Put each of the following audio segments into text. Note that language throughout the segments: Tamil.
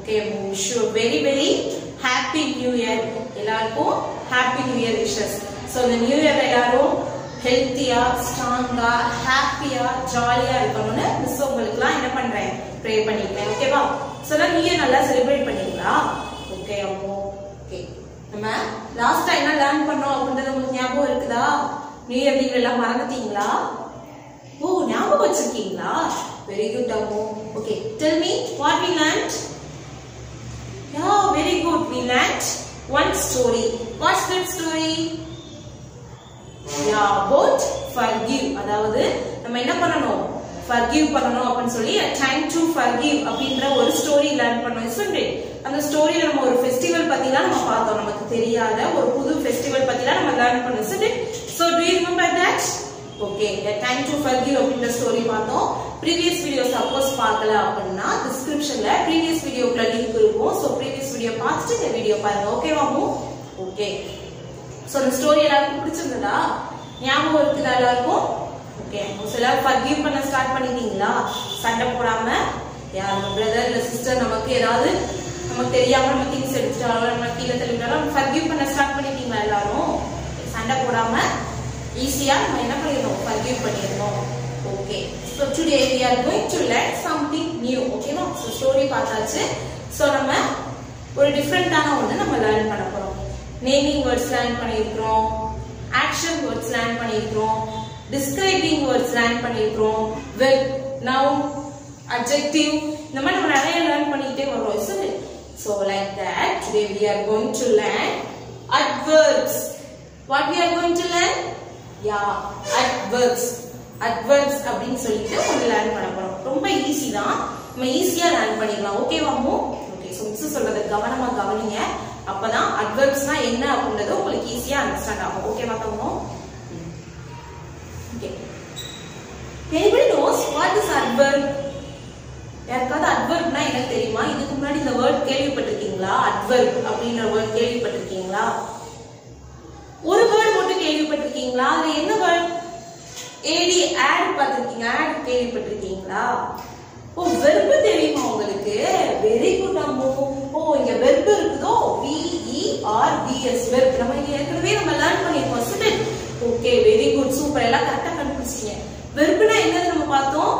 Okay wish you very very happy new year எல்லாருக்கும் happy new year wishes so இந்த நியூ இயர்ல எல்லாரும் ஹெல்த்தியா ஸ்ட்ராங்கா ஹாப்பியா ஜாலியா இருக்கணும்னு மிஸ் உங்களுக்குலாம் என்ன பண்றேன் ப்ரே பண்ணிக்கிறேன் ஓகேவா ஸோ நியூ இயர் நல்லா செலிப்ரேட் பண்ணீங்களா ஓகே அம்மோ ஓகே நம்ம லாஸ்டா என்ன லேர்ன் பண்ணோம் அப்படின்றது உங்களுக்கு ஞாபகம் இருக்குதா நியூ இயர் லீவ் எல்லாம் மறந்துட்டீங்களா ஓ ஞாபகம் வச்சிருக்கீங்களா வெரி குட் அம்மோ okay tell me what we learned yeah very good we learned one story what's that story yeah about forgive அதாவது நம்ம என்ன பண்ணணும் forgive பண்ணணும் அப்படின்னு சொல்லி டைம் டு forgive அப்படின்ற ஒரு ஸ்டோரி லேர்ன் பண்ணோம் isn't it அந்த ஸ்டோரியில நம்ம ஒரு ஃபெஸ்டிவல் பத்தி தான் நம்ம பார்த்தோம் நமக்கு தெரியாத ஒரு புது ஃபெஸ்டிவல் பத்தி தான் நம்ம லேர்ன் பண்ணோம் isn't it so do you remember that okay time to forgive அப்படின்ற ஸ்டோரி பார்த்தோம் ப்ரீவியஸ் வீடியோ சப்போஸ் பார்க்கல அப்படின்னா டிஸ்கிரிப்ஷன்ல ப்ரீவியஸ் வீடியோக்குள்ள லிங்க் இருக்கும் ஸோ ப்ரீவியஸ் வீடியோ பார்த்துட்டு இந்த வீடியோ பாருங்க ஓகேவா ஓகே ஸோ இந்த ஸ்டோரி எல்லாருக்கும் பிடிச்சிருந்ததா ஞாபகம் இருக்குதா எல்லாருக்கும் ஓகே எல்லாரும் ஃபர்கிவ் பண்ண ஸ்டார்ட் பண்ணிட்டீங்களா சண்டை போடாம யார் நம்ம பிரதர் இல்ல சிஸ்டர் நமக்கு ஏதாவது நமக்கு தெரியாம நம்ம திங்ஸ் எடுத்துட்டாலும் நம்ம கீழே தள்ளிவிட்டாலும் ஃபர்கிவ் பண்ண ஸ்டார்ட் பண்ணிட்டீங்களா எல்லாரும் சண்டை போடாம ஈஸியா நம்ம என்ன பண்ணிடணும் ஃபர்கிவ் பண்ணிடணும் okay so today we are going to learn something new ஓகேவா ஸோ ஸ்டோரி பார்த்தாச்சு ஸோ நம்ம ஒரு டிஃப்ரெண்டான ஒன்று நம்ம லேர்ன் பண்ண போறோம் நேமிங் வேர்ட்ஸ் லேர்ன் பண்ணியிருக்கிறோம் ஆக்ஷன் வேர்ட்ஸ் லேர்ன் பண்ணியிருக்கிறோம் டிஸ்கிரைபிங் வேர்ட்ஸ் லேர்ன் பண்ணியிருக்கிறோம் வெப் நவுன் அட்ஜெக்டிவ் இந்த மாதிரி நம்ம நிறைய லேர்ன் பண்ணிக்கிட்டே வரோம் isn't it so like that today we are going to learn adverbs what we are going to learn yeah adverbs adverbs அப்படின்னு சொல்லிட்டு ஒன்று லேர்ன் பண்ண போறோம் ரொம்ப ஈஸி தான் நம்ம ஈஸியா லேர்ன் பண்ணிடலாம் ஓகேவாமோ ஓகே ஸோ மிஸ் சொல்றதை கவனமா கவனிங்க அப்பதான் அட்வர்ப்ஸ்னா என்ன அப்படின்றது உங்களுக்கு ஈஸியா அண்டர்ஸ்டாண்ட் ஆகும் ஓகேவா தவணும் okay anybody knows what is adverb யாருக்காவது அட்வர்ப்னா என்ன தெரியுமா இதுக்கு முன்னாடி இந்த வேர்ட் கேள்விப்பட்டிருக்கீங்களா அட்வர்ப் அப்படின்ற வேர்ட் கேள்விப்பட்டிருக்கீங்களா ஒரு வேர்ட் மட்டும் கேள்விப்பட்டிருக்கீங்களா அதுல என்ன வேர்ட் ஏடி ஆட் பார்த்திருக்கீங்க ஆட் கேள்விப்பட்டிருக்கீங்களா ஓ வெர்பு தெரியுமா உங்களுக்கு வெரி குட் அம்மோ ஓ இங்க வெர்பு இருக்குதோ V E R D S verb நம்ம இங்க ஏற்கனவே நம்ம லேர்ன் பண்ணிருக்கோம் student okay very good super எல்லாம் கரெக்டா கண்டுபிடிச்சீங்க வெர்புனா என்னது நம்ம பார்த்தோம்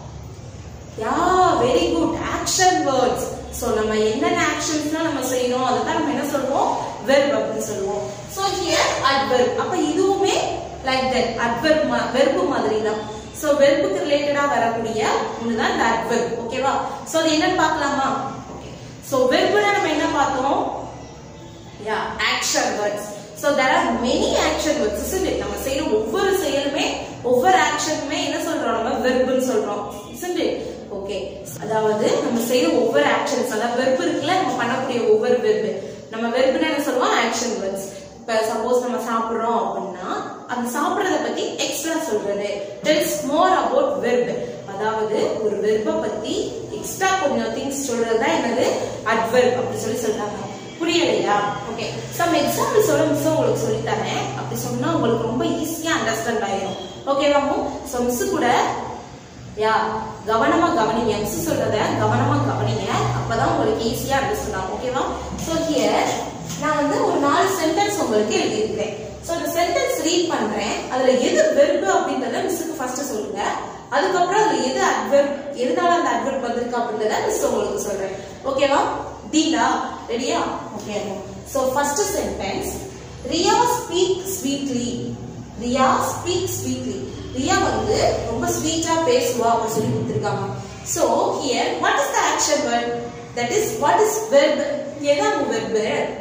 yeah very good action words so நம்ம என்னென்ன ஆக்ஷன்ஸ்லாம் நம்ம செய்யணும் அதுதான் நம்ம என்ன சொல்லுவோம் வெர்ப் அப்படின்னு சொல்லுவோம் சோ ஹியர் அட்வெர்ப் அப்ப இதுவுமே லைக் தட் அட்வெர்ப் வெர்பு மாதிரி தான் சோ வெர்புக்கு ரிலேட்டடா வரக்கூடிய ஒண்ணுதான் இந்த அட்வெர்ப் ஓகேவா சோ அது என்னன்னு பார்க்கலாமா ஓகே சோ வெர்புனா நம்ம என்ன பார்த்தோம் yeah action words so there are many action words isn't it நம்ம செய்யற ஒவ்வொரு செயலுமே ஒவ்வொரு ஆக்ஷனுமே என்ன சொல்றோம் நம்ம வெர்புன்னு சொல்றோம் isn't it ஓகே அதாவது நம்ம செய்யற ஒவ்வொரு ஆக்ஷன்ஸ் அதாவது வெர்பு இருக்குல்ல நம்ம பண்ணக்கூடிய ஒவ்வொரு வெர்பு நம்ம வெர்புனா என்ன சொல்லுவோம் ஆக்ஷன் வேர்ட்ஸ் இப்ப சப்போஸ் நம்ம சாப்பிடுறோம் அப்படின்னா அந்த சாப்பிடுறத பத்தி எக்ஸ்ட்ரா சொல்றது டெல்ஸ் மோர் அபவுட் வெர்ப் அதாவது ஒரு வெர்ப பத்தி எக்ஸ்ட்ரா கொஞ்சம் திங்ஸ் சொல்றதா என்னது அட்வெர்ப் அப்படி சொல்லி சொல்றாங்க புரியலையா ஓகே சம் எக்ஸாம்பிள்ஸோட மிஸ் உங்களுக்கு சொல்லி தரேன் அப்படி சொன்னா உங்களுக்கு ரொம்ப ஈஸியா அண்டர்ஸ்டாண்ட் ஆயிரும் ஓகேவா சோ மிஸ் கூட யா கவனமா கவனிங்க மிஸ் சொல்றத கவனமா கவனிங்க அப்பதான் உங்களுக்கு ஈஸியா அண்டர்ஸ்டாண்ட் ஆகும் ஓகேவா சோ ஹியர் நான் வந்து ஒரு நாலு சென்டென்ஸ் உங்களுக்கு எழுதியிருக்கிறேன் சோ இந்த சென்டென்ஸ் ரீட் பண்றேன் அதுல எது வெர்பு அப்படின்றத மிஸ்ஸுக்கு ஃபர்ஸ்ட் சொல்லுங்க அதுக்கப்புறம் அதுல எது அட்வெர்ப் எதனால அந்த அட்வெர்ப் வந்திருக்கு அப்படின்றத மிஸ் உங்களுக்கு சொல்றேன் ஓகேவா டீலா ரெடியா okay so first sentence Riya speak sweetly Riya speak sweetly Riya வந்து ரொம்ப ஸ்வீட்டா பேசுவா அப்படின்னு சொல்லி கொடுத்திருக்காங்க so here what is the action word that is what is verb எதான் வெர்ப்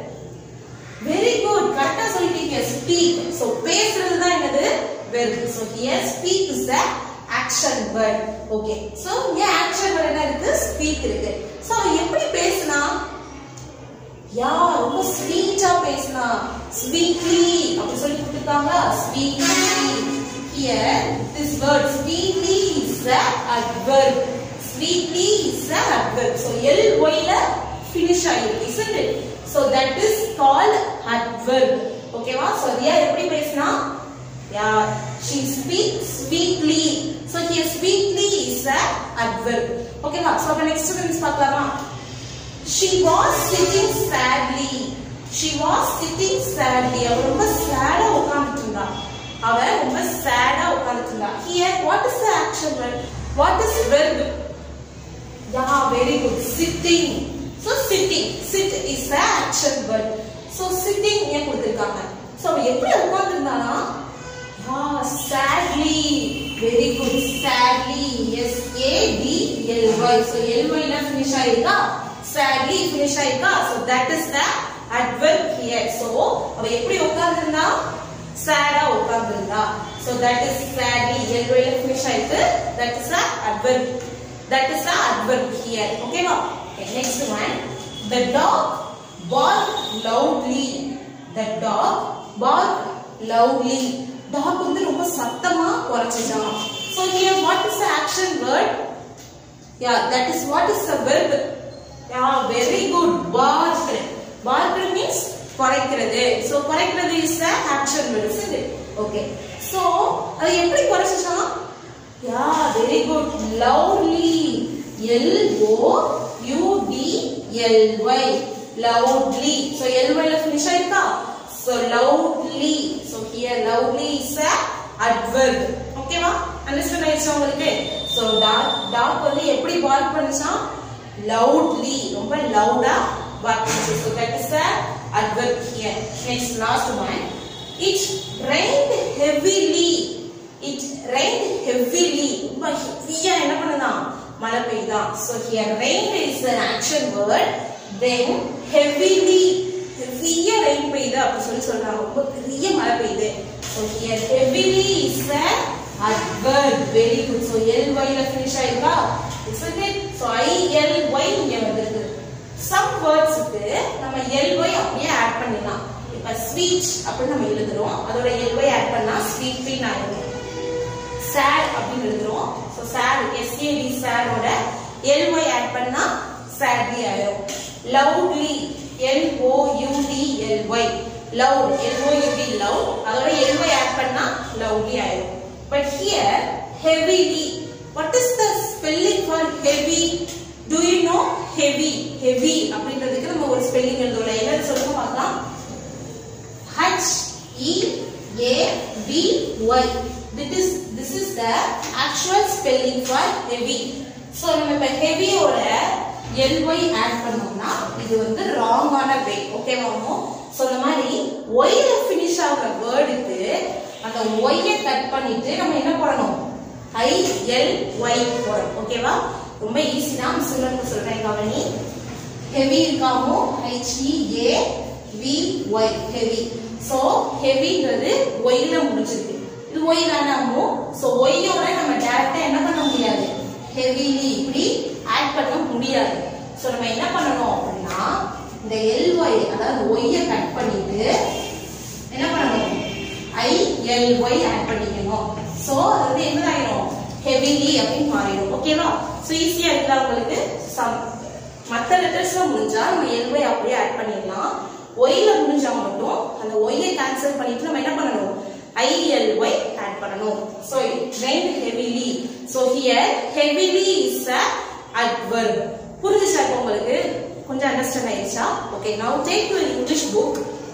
வெரி குட் கரெக்டா சொல்லிட்டீங்க ஸ்பீக் சோ பேசுறது தான் என்னது verb so here speak is the action word okay so இங்க ஆக்ஷன் வேர்ட் என்ன இருக்கு ஸ்பீக் இருக்கு சோ எப்படி பேசினா யா ரொம்ப ஸ்வீட்டா பேசினா ஸ்வீட்லி அப்படி சொல்லி கொடுத்துருக்காங்க sweetly here this word sweetly is a adverb sweetly is a adverb so l y ல finish ஆயிருக்கு isn't it so that is called adverb ஓகேவா so ரியா எப்படி பேசினா yeah she speaks sweetly so here sweetly is a adverb ஓகேவா so அப்ப next sentence பார்க்கலாமா she was sitting sadly she was sitting sadly அவ ரொம்ப சேடா உட்கார்ந்துட்டு இருந்தா அவ ரொம்ப சேடா உட்கார்ந்துட்டு இருந்தா here what is the action verb what is verb yeah very good sitting so sitting sit is the action verb so sitting ஏன் கொடுத்திருக்காங்க so அவ எப்படி உட்கார்ந்திருந்தானா yeah sadly very good sadly s a d l y so l y ல finish ஆயிருக்கா sadly finish ஆயிருக்கா so that is the adverb here so அவ எப்படி உட்கார்ந்திருந்தா சேடா உட்கார்ந்திருந்தா so that is sadly l y ல finish ஆயிருக்கு that is the adverb that is the adverb here okay வா okay, next one the dog barked loudly the dog barked loudly dog வந்து ரொம்ப சத்தமா குறைச்சிட்டான் so here what is the action word yeah that is what is the verb yeah very good bark bark means குறைக்கிறது so குறைக்கிறது is the action word isn't it okay so அது எப்படி குறைச்சிட்டான் yeah very good loudly l o u d l y loudly so l y ல finish ஆயிருக்கா so loudly so here loudly is a adverb ஓகேவா அண்டர்ஸ்டாண்ட் ஆயிடுச்சா உங்களுக்கு so dog dog வந்து எப்படி bark பண்ணுச்சாம் loudly ரொம்ப லவுடா bark பண்ணுச்சு so that is the adverb here next last one it rained heavily it rained heavily ரொம்ப ஹெவியா என்ன பண்ணுதான் மழை பெய்யுதான் so here rain is an action word then heavily ஹெவியா ரெயின் பெய்யுது அப்படி சொல்லி சொல்றாங்க ரொம்ப பெரிய மழை பெய்யுது so here heavily is a adverb very good so ly ல finish ஆயிருக்கா isn't it so i l y இங்க வந்திருக்கு some words க்கு நம்ம ly அப்படியே ஆட் பண்ணிடலாம் இப்ப ஸ்வீட் அப்படின்னு நம்ம எழுதுறோம் அதோட ly ஆட் பண்ணா ஸ்வீட் ன்னு ஆயிடும் sad அப்படின்னு எழுதுறோம் so sad sad sad ஓட ly ஆட் பண்ணா sadly ஆயிடும் loudly L O U D L Y loud L O U D loud அதோட L Y ஆட் பண்ணா loudly ஆயிடும் but here heavily what is the spelling for heavy do you know heavy heavy அப்படின்றதுக்கு நம்ம ஒரு ஸ்பெல்லிங் எழுதுவோம் என்ன சொல்லுங்க பார்க்கலாம் H E A V Y this is this is the actual spelling for heavy so நம்ம இப்ப heavy ஓட ly ஆட் பண்ணோம்னா இது வந்து ராங்கான வே ஓகேவாமோ சோ இந்த மாதிரி y ல finish ஆகுற வேர்டுக்கு அந்த y ய கட் பண்ணிட்டு நம்ம என்ன போடணும் i l y போடணும் ஓகேவா ரொம்ப ஈஸி தான் மிஸ் உங்களுக்கு சொல்றேன் கவனி ஹெவி இருக்காமோ h e a v y heavy so ஹெவிங்கிறது y ல முடிஞ்சிருக்கு இது y தானாமோ சோ y யோட நம்ம டைரக்டா என்ன பண்ண முடியாது ஹெவிலி இப்படி ஆட் பண்ண முடியாது சோ நம்ம என்ன பண்ணணும் அப்படின்னா இந்த ly அதாவது y ய கட் பண்ணிட்டு என்ன பண்ணணும் i l y ஆட் பண்ணிக்கணும் சோ அது வந்து என்ன ஆயிடும் ஹெவிலி அப்படின்னு மாறிடும் ஓகேவா சோ ஈஸியா இருக்குல்ல உங்களுக்கு சம் மத்த லெட்டர்ஸ்ல முடிஞ்சா நம்ம ly அப்படியே ஆட் பண்ணிடலாம் y ல முடிஞ்சா மட்டும் அந்த y ய கேன்சல் பண்ணிட்டு நம்ம என்ன பண்ணணும் i l y ஆட் பண்ணணும் so it rained heavily so here heavily is a adverb புரிஞ்சுச்சா இப்போ உங்களுக்கு கொஞ்சம் அண்டர்ஸ்டாண்ட் ஆயிடுச்சா okay now take your english book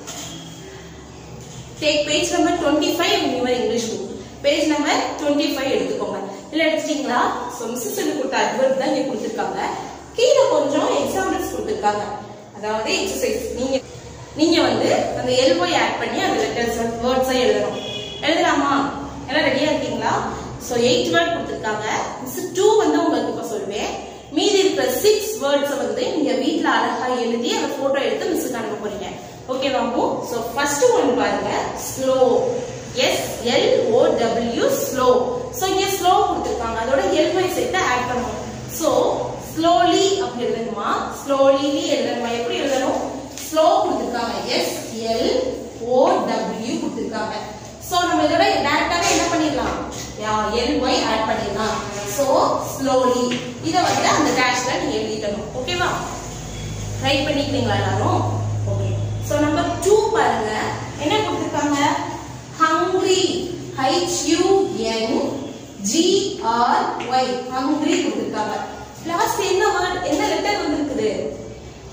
take page number 25 in your english book page number 25 எடுத்துக்கோங்க இல்ல எடுத்துட்டீங்களா சோ மிஸ் சொல்லி கொடுத்த adverb தான் இங்க கொடுத்திருக்காங்க கீழே கொஞ்சம் எக்ஸாம்பிள்ஸ் கொடுத்திருக்காங்க அதாவது எக்ஸசைஸ் நீங்க நீங்க வந்து அந்த ly ஆட் பண்ணி அந்த லெட்டர்ஸ் வேர்ட்ஸ் எழுதணும் எழுதலாமா எல்லாம் ரெடியா இருக்கீங்களா சோ எயிட் வேர்ட் கொடுத்திருக்காங்க மிஸ் டூ வந்து உங்களுக்கு இப்ப சொல்லுவேன் மீதி இருக்கிற சிக்ஸ் வேர்ட்ஸ் வந்து நீங்க வீட்ல அழகா எழுதி அந்த போட்டோ எடுத்து மிஸ்ஸுக்கு அனுப்ப போறீங்க ஓகேவாமோ சோ ஃபர்ஸ்ட் ஒன் பாருங்க slow S L O W slow so இங்க ஸ்லோ கொடுத்திருக்காங்க அதோட எல் பை சேர்த்து ஆட் பண்ணணும் சோ ஸ்லோலி அப்படி எழுதணுமா ஸ்லோலி எழுதணுமா எப்படி எழுதணும் ஸ்லோ கொடுத்திருக்காங்க எஸ் எல் ஓ டபிள்யூ கொடுத்திருக்காங்க சோ நம்ம இதோட டைரக்டாவே என்ன பண்ணிடலாம் எல் ஒய் ஆட் பண்ணிடலாம் சோ ஸ்லோலி இத வந்து அந்த டேஷ்ல நீங்க எழுதிக்கணும் ஓகேவா ரைட் பண்ணிக்கிறீங்களா எல்லாரும் ஓகே சோ நம்பர் 2 பாருங்க என்ன கொடுத்திருக்காங்க hungry H U N G R Y hungry கொடுத்திருக்காங்க லாஸ்ட் என்ன வேர்ட் என்ன லெட்டர் வந்திருக்குது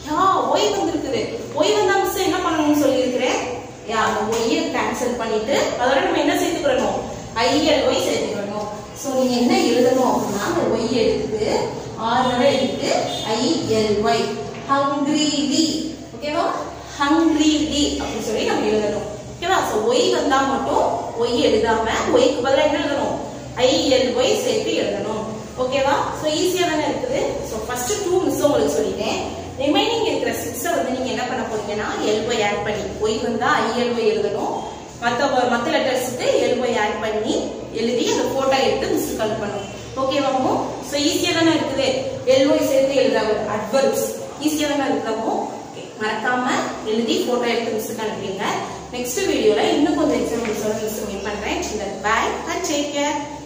கேன்சல் பண்ணிட்டு அதோட நம்ம என்ன சேர்த்துக்கிறோம் ஐஎல்ஒய் சேர்த்துக்கிறோம் ஸோ நீங்க என்ன எழுதணும் அப்படின்னா அந்த ஒய் எடுத்து ஆறு எடுத்து ஐஎல்ஒய் ஹங்க்ரீலி ஓகேவா ஹங்க்ரீலி அப்படின்னு சொல்லி நம்ம எழுதணும் ஓகேவா ஸோ ஒய் வந்தா மட்டும் ஒய் எழுதாம ஒய்க்கு பதிலாக என்ன எழுதணும் ஐஎல்ஒய் சேர்த்து எழுதணும் ஓகேவா ஸோ ஈஸியா தானே இருக்குது ஸோ ஃபர்ஸ்ட் டூ மிஸ் உங்களுக்கு சொல்லிட்டேன் ரிமைனிங் இருக்கிற சிக்ஸை வந்து நீங்க என்ன பண்ண போறீங்கன்னா எல்ஒய் ஆட் பண்ணி ஒய் வந்தா ஐஎல்ஒய் எழுதணும் மற்ற மற்ற லெட்டர்ஸுக்கு எல்ஒய் ஆட் பண்ணி எழுதி அந்த போட்டோ எடுத்து மிஸ் கால் பண்ணும் ஓகேவாமோ ஸோ ஈஸியா தானே இருக்குது எல்ஒய் சேர்த்து எழுதாங்க அட்வர்ப்ஸ் ஈஸியா தானே இருக்குதாமோ Okay. மறக்காம எழுதி போட்டோ எடுத்து மிஸ் அனுப்புங்க நெக்ஸ்ட் வீடியோல இன்னும் கொஞ்சம் எக்ஸாம்பிள்ஸோட மிஸ் மீட் பண்றேன் பாய் அண்ட் டேக் கேர்